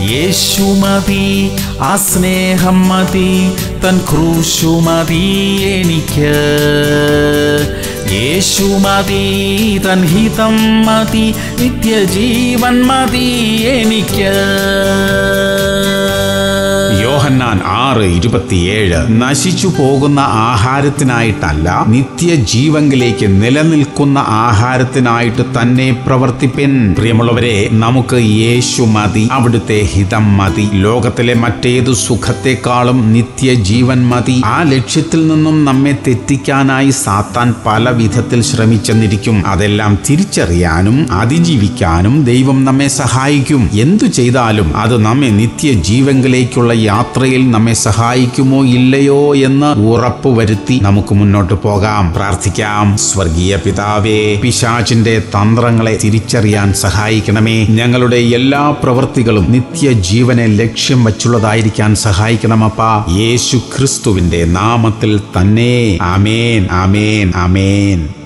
യേശു മതി ആ സ്നേഹം മതി തൻ ക്രൂശു മതി എനിക്ക് യേശു മതി തൻ ഹിതം മതി നിത്യജീവൻ മതി എനിക്ക് യോഹന്നാൻ ആറ് ഇരുപത്തിയേഴ് നശിച്ചു പോകുന്ന ആഹാരത്തിനായിട്ടല്ല നിത്യജീവങ്കിലേക്ക് നിലനിൽക്കുന്ന ആഹാരത്തിനായിട്ട് തന്നെ പ്രവർത്തിപ്പിൻ പ്രിയമുള്ളവരെ നമുക്ക് യേശു മതി അവിടുത്തെ ഹിതം മതി ലോകത്തിലെ മറ്റേതു സുഖത്തെക്കാളും നിത്യജീവൻ മതി ആ ലക്ഷ്യത്തിൽ നിന്നും നമ്മെ തെറ്റിക്കാനായി സാത്താൻ പല വിധത്തിൽ ശ്രമിച്ചെന്നിരിക്കും അതെല്ലാം തിരിച്ചറിയാനും അതിജീവിക്കാനും ദൈവം നമ്മെ സഹായിക്കും എന്തു ചെയ്താലും അത് നമ്മെ നിത്യജീവങ്കിലേക്കുള്ള യാത്രയിൽ നമ്മെ സഹായിക്കുമോ ഇല്ലയോ എന്ന് ഉറപ്പുവരുത്തി നമുക്ക് മുന്നോട്ട് പോകാം പ്രാർത്ഥിക്കാം സ്വർഗീയ പിതാവേ പിശാചിന്റെ തന്ത്രങ്ങളെ തിരിച്ചറിയാൻ സഹായിക്കണമേ ഞങ്ങളുടെ എല്ലാ പ്രവൃത്തികളും നിത്യജീവനെ ലക്ഷ്യം വച്ചുള്ളതായിരിക്കാൻ സഹായിക്കണമപ്പാ യേശു ക്രിസ്തുവിന്റെ നാമത്തിൽ തന്നെ ആമേൻ ആമേൻ ആമേൻ